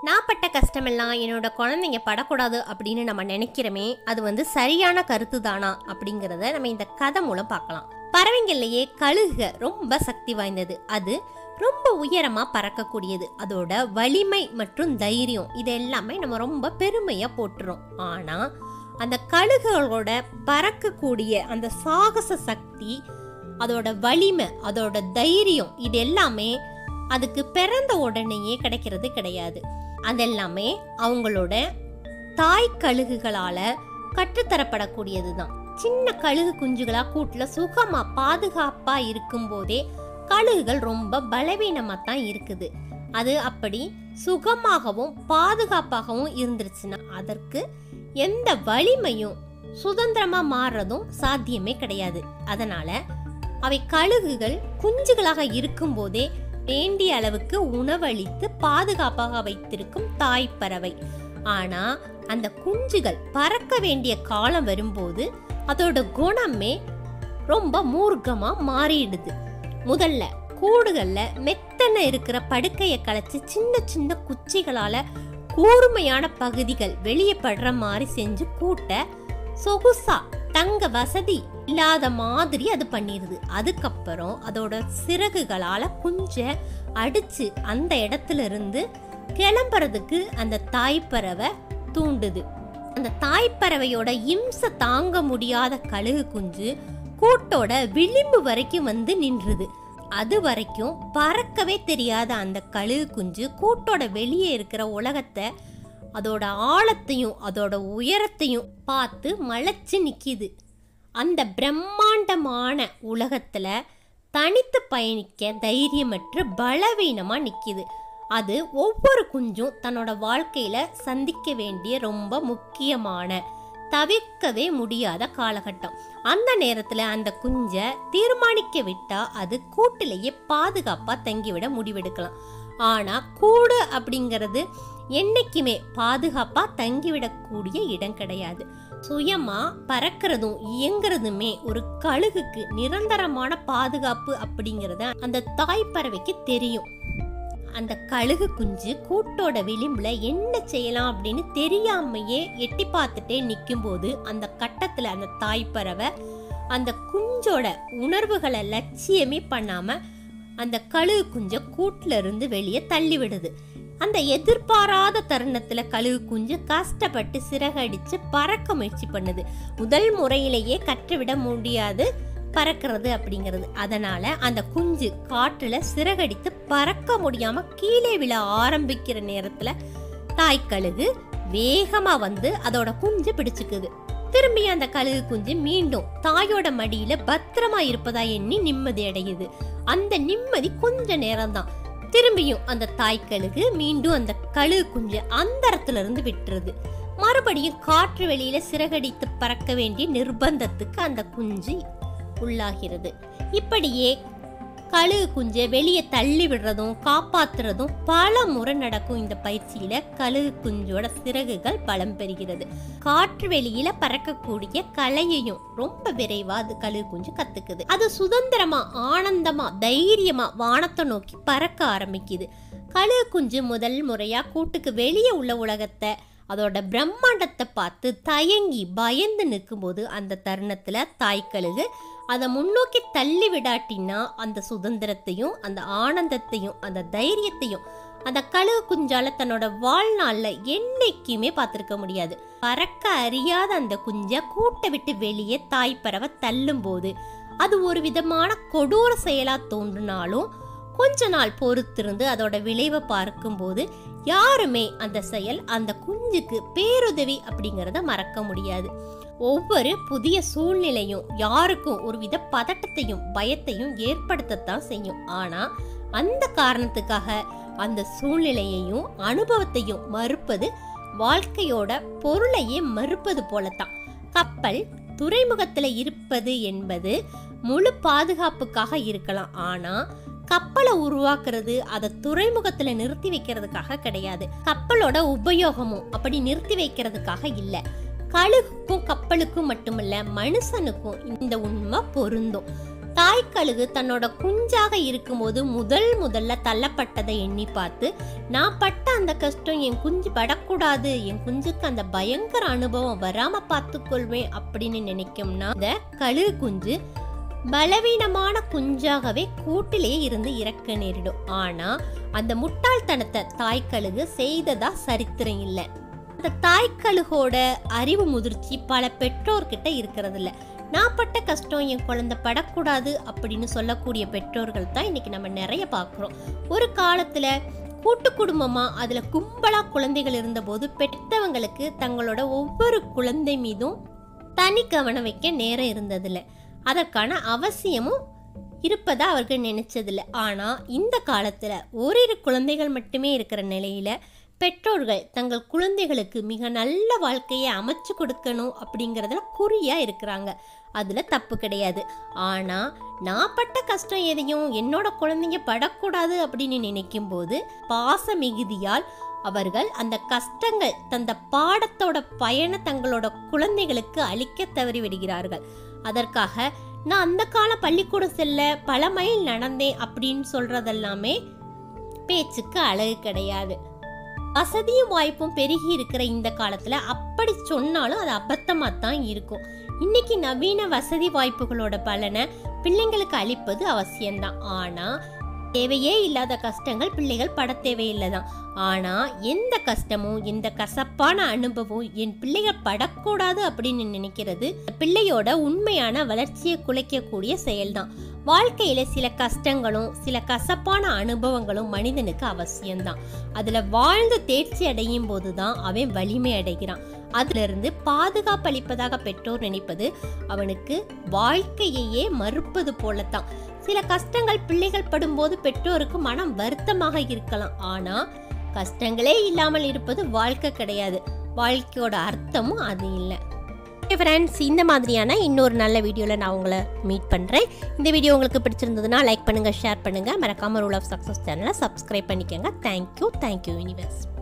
நான் பட்ட கஷ்டமெல்லாம் என்னோட குழந்தைங்க படக்கூடாது அப்படின்னு நம்ம நினைக்கிறோமே அது வந்து சரியான கருத்து தானா அப்படிங்கிறத நம்ம இந்த கதை மூலம் பார்க்கலாம் பறவைங்கள்லயே கழுகுக ரொம்ப சக்தி வாய்ந்தது அது ரொம்ப உயரமா பறக்கக்கூடியது அதோட வலிமை மற்றும் தைரியம் இது எல்லாமே நம்ம ரொம்ப பெருமையா போட்டுறோம் ஆனா அந்த கழுகுகளோட பறக்கக்கூடிய அந்த சாகச சக்தி அதோட வலிமை அதோட தைரியம் இது எல்லாமே அதுக்கு பிறந்த உடனேயே கிடைக்கிறது கிடையாது அதெல்லாமே அவங்களோட தாய் கழுகுகளால கற்றுத்தரப்படக்கூடியது தான் சின்ன கழுகு குஞ்சுகளா கூட்டுல சுகமா பாதுகாப்பா இருக்கும்போதே கழுகுகள் ரொம்ப பலவீனமா தான் இருக்குது அது அப்படி சுகமாகவும் பாதுகாப்பாகவும் இருந்துருச்சுன்னா அதற்கு எந்த வலிமையும் சுதந்திரமா மாறுறதும் சாத்தியமே கிடையாது அதனால அவை கழுகுகள் குஞ்சுகளாக இருக்கும்போதே வேண்டிய அளவுக்கு உணவளித்து பாதுகாப்பாக வைத்திருக்கும் தாய் பறவை ஆனா அந்த குஞ்சுகள் பறக்க வேண்டிய காலம் வரும்போது அதோட குணமே ரொம்ப மூர்க்கமா மாறிடுது முதல்ல கூடுகள்ல மெத்தன இருக்கிற படுக்கையை கலைச்சு சின்ன சின்ன குச்சிகளால கூர்மையான பகுதிகள் வெளியே படுற மாதிரி செஞ்சு கூட்ட சொகுசா தங்க வசதி இல்லாத மாதிரி அது பண்ணிருது அதுக்கப்புறம் அதோட சிறகுகளால குஞ்ச அடிச்சு அந்த இடத்துல இருந்து கிளம்புறதுக்கு அந்த தாய்ப்பறவை தூண்டுது அந்த தாய்ப்பறவையோட இம்சை தாங்க முடியாத கழுகு குஞ்சு கூட்டோட விளிம்பு வரைக்கும் வந்து நின்றுது அது வரைக்கும் பறக்கவே தெரியாத அந்த கழுகு குஞ்சு கூட்டோட வெளியே இருக்கிற உலகத்தை அதோட ஆழத்தையும் அதோட உயரத்தையும் பார்த்து மலைச்சு நிக்கிது அந்த பிரம்மாண்டமான உலகத்துல தனித்து பயணிக்க தைரியமற்று பலவீனமா நிக்கிது அது ஒவ்வொரு குஞ்சும் தன்னோட வாழ்க்கையில சந்திக்க வேண்டிய ரொம்ப முக்கியமான தவிர்க்கவே முடியாத காலகட்டம் அந்த நேரத்துல அந்த குஞ்சை தீர்மானிக்க விட்டா அது கூட்டிலேயே பாதுகாப்பா தங்கிவிட முடிவெடுக்கலாம் ஆனா கூடு அப்படிங்கிறது என்னைக்குமே பாதுகாப்பா தங்கிவிடக்கூடிய இடம் கிடையாது சுயமா பறக்கிறதும் இயங்குறதுமே ஒரு கழுகுக்கு நிரந்தரமான பாதுகாப்பு அப்படிங்கறத அந்த தாய் பறவைக்கு தெரியும் அந்த கழுகு குஞ்சு கூட்டோட விளிம்புல என்ன செய்யலாம் அப்படின்னு தெரியாமையே எட்டி பார்த்துட்டே நிக்கும்போது அந்த கட்டத்துல அந்த தாய் பறவை அந்த குஞ்சோட உணர்வுகளை லட்சியமே பண்ணாம அந்த கழுகு குஞ்ச கூட்டுல இருந்து வெளியே தள்ளி விடுது அந்த எதிர்பாராத தருணத்துல கழுகு குஞ்சு கஷ்டப்பட்டு சிறகடிச்சு பறக்க முயற்சி பண்ணுது முதல் முறையிலேயே கற்றுவிட முடியாது பறக்கிறது அப்படிங்கிறது அதனால அந்த குஞ்சு காற்றுல சிறகடித்து பறக்க முடியாம கீழே விழ ஆரம்பிக்கிற நேரத்துல தாய் கழுகு வேகமா வந்து அதோட குஞ்சு பிடிச்சுக்குது திரும்பி அந்த கழுகு குஞ்சு மீண்டும் தாயோட மடியில பத்திரமா இருப்பதா எண்ணி நிம்மதி அடையுது அந்த நிம்மதி கொஞ்ச நேரம்தான் திரும்பியும் அந்த தாய் கழுகு மீண்டும் அந்த கழுகு குஞ்சு அந்தரத்துல இருந்து விட்டுருது மறுபடியும் காற்று வெளியில சிறகடித்து பறக்க வேண்டிய நிர்பந்தத்துக்கு அந்த குஞ்சு உள்ளாகிறது இப்படியே கழுகு குஞ்சை வெளியே தள்ளி விடுறதும் காப்பாத்துறதும் பல முறை நடக்கும் இந்த பயிற்சியில கழுகு குஞ்சோட சிறகுகள் பலம் பெறுகிறது காற்று வெளியில பறக்கக்கூடிய கலையையும் ரொம்ப விரைவா அது கழுகு குஞ்சு கத்துக்குது அது சுதந்திரமா ஆனந்தமா தைரியமா வானத்தை நோக்கி பறக்க ஆரம்பிக்குது கழுகு குஞ்சு முதல் முறையா கூட்டுக்கு வெளியே உள்ள உலகத்தை அதோட பிரம்மாண்டத்தை பார்த்து தயங்கி பயந்து நிற்கும்போது அந்த தருணத்துல தாய்க்கழுகு அதை முன்னோக்கி தள்ளி விடாட்டினா அந்த சுதந்திரத்தையும் அந்த ஆனந்தத்தையும் அந்த தைரியத்தையும் அந்த கழுகு குஞ்சால தன்னோட வாழ்நாள்ல என்னைக்குமே பார்த்திருக்க முடியாது பறக்க அறியாத அந்த குஞ்சை கூட்டை விட்டு வெளியே தாய் பறவை தள்ளும் போது அது ஒரு விதமான கொடூர செயலா தோன்றினாலும் கொஞ்ச நாள் பொறுத்திருந்து அதோட விளைவை பார்க்கும்போது யாருமே அந்த செயல் அந்த குஞ்சுக்கு பேருதவி அப்படிங்கிறத மறக்க முடியாது ஒவ்வொரு புதிய சூழ்நிலையும் யாருக்கும் ஒரு வித பதட்டத்தையும் பயத்தையும் ஏற்படுத்தத்தான் செய்யும் ஆனா அந்த காரணத்துக்காக அந்த சூழ்நிலையையும் அனுபவத்தையும் மறுப்பது வாழ்க்கையோட பொருளையே மறுப்பது போலத்தான் கப்பல் துறைமுகத்துல இருப்பது என்பது முழு பாதுகாப்புக்காக இருக்கலாம் ஆனா கப்பலை உருவாக்குறது அதை துறைமுகத்துல நிறுத்தி வைக்கிறதுக்காக கிடையாது கப்பலோட உபயோகமும் அப்படி நிறுத்தி வைக்கிறதுக்காக இல்ல கழுகுக்கும் கப்பலுக்கும் மட்டுமல்ல மனுஷனுக்கும் இந்த உண்மை பொருந்தும் தாய்க்கழுகு தன்னோட குஞ்சாக இருக்கும்போது முதல் முதல்ல தள்ளப்பட்டதை எண்ணி பார்த்து நான் பட்ட அந்த கஷ்டம் என் குஞ்சு படக்கூடாது என் குஞ்சுக்கு அந்த பயங்கர அனுபவம் வராம பார்த்துக்கொள்வேன் அப்படின்னு நினைக்கும்னா இந்த கழுகு குஞ்சு பலவீனமான குஞ்சாகவே கூட்டிலேயே இருந்து இறக்க நேரிடும் ஆனா அந்த முட்டாள்தனத்தை தாய்க்கழுகு செய்ததா சரித்திரம் இல்லை அந்த தாய்க்கழுகோட அறிவு முதிர்ச்சி பல பெற்றோர்கிட்ட இருக்கிறது இல்ல நான் பட்ட கஷ்டம் என் குழந்தை படக்கூடாது அப்படின்னு சொல்லக்கூடிய பெற்றோர்கள் தான் இன்னைக்கு நம்ம நிறைய பார்க்குறோம் ஒரு காலத்துல கூட்டு குடும்பமா அதுல கும்பலா குழந்தைகள் இருந்தபோது பெற்றவங்களுக்கு தங்களோட ஒவ்வொரு குழந்தை மீதும் தனி கவனம் வைக்க நேரம் இருந்ததில்ல அதற்கான அவசியமும் இருப்பதா அவர்கள் நினைச்சதில்ல ஆனா இந்த காலத்துல ஓரிரு குழந்தைகள் மட்டுமே இருக்கிற நிலையில பெற்றோர்கள் தங்கள் குழந்தைகளுக்கு மிக நல்ல வாழ்க்கையை அமைச்சு கொடுக்கணும் அப்படிங்கிறதுல குறியா இருக்கிறாங்க அதுல தப்பு கிடையாது ஆனா நான் பட்ட கஷ்டம் எதையும் என்னோட குழந்தைங்க படக்கூடாது அப்படின்னு நினைக்கும் போது பாச மிகுதியால் அவர்கள் அந்த கஷ்டங்கள் தந்த பாடத்தோட பயனை தங்களோட குழந்தைகளுக்கு அளிக்க தவறி விடுகிறார்கள் அதற்காக நான் அந்த கால பள்ளிக்கூடம் செல்ல பல மைல் நடந்தேன் அப்படின்னு சொல்றதெல்லாமே பேச்சுக்கு அழகு கிடையாது வசதியும் வாய்ப்பும் பெருகி இருக்கிற இந்த காலத்துல அப்படி சொன்னாலும் அது அபத்தமா தான் இருக்கும் இன்னைக்கு நவீன வசதி வாய்ப்புகளோட பலனை பிள்ளைங்களுக்கு அளிப்பது அவசியம்தான் ஆனா தேவையே இல்லாத கஷ்டங்கள் பிள்ளைகள் பட தேவையில்லை தான் ஆனா எந்த கஷ்டமும் எந்த கசப்பான அனுபவம் என் பிள்ளைகள் படக்கூடாது அப்படின்னு நினைக்கிறது பிள்ளையோட உண்மையான வளர்ச்சியை குலைக்கக்கூடிய செயல்தான் வாழ்க்கையில சில கஷ்டங்களும் சில கசப்பான அனுபவங்களும் மனிதனுக்கு அவசியம்தான் அதுல வாழ்ந்து தேர்ச்சி அடையும் போதுதான் அவன் வலிமை அடைகிறான் அதுல இருந்து பாதுகாப்பு அளிப்பதாக பெற்றோர் நினைப்பது அவனுக்கு வாழ்க்கையையே மறுப்பது போலத்தான் சில கஷ்டங்கள் பிள்ளைகள் படும்போது பெற்றோருக்கு மனம் வருத்தமாக இருக்கலாம் ஆனா கஷ்டங்களே இல்லாமல் இருப்பது வாழ்க்கை கிடையாது வாழ்க்கையோட அர்த்தமும் அது இல்லை ஃப்ரெண்ட்ஸ் இந்த மாதிரியான இன்னொரு நல்ல வீடியோவில் நான் உங்களை மீட் பண்ணுறேன் இந்த வீடியோ உங்களுக்கு பிடிச்சிருந்ததுன்னா லைக் பண்ணுங்கள் ஷேர் பண்ணுங்கள் மறக்காமல் ரூல் ஆஃப் சக்ஸஸ் சேனலை சப்ஸ்கிரைப் பண்ணிக்கோங்க தேங்க்யூ தேங்க்யூ யூனிவர்ஸ்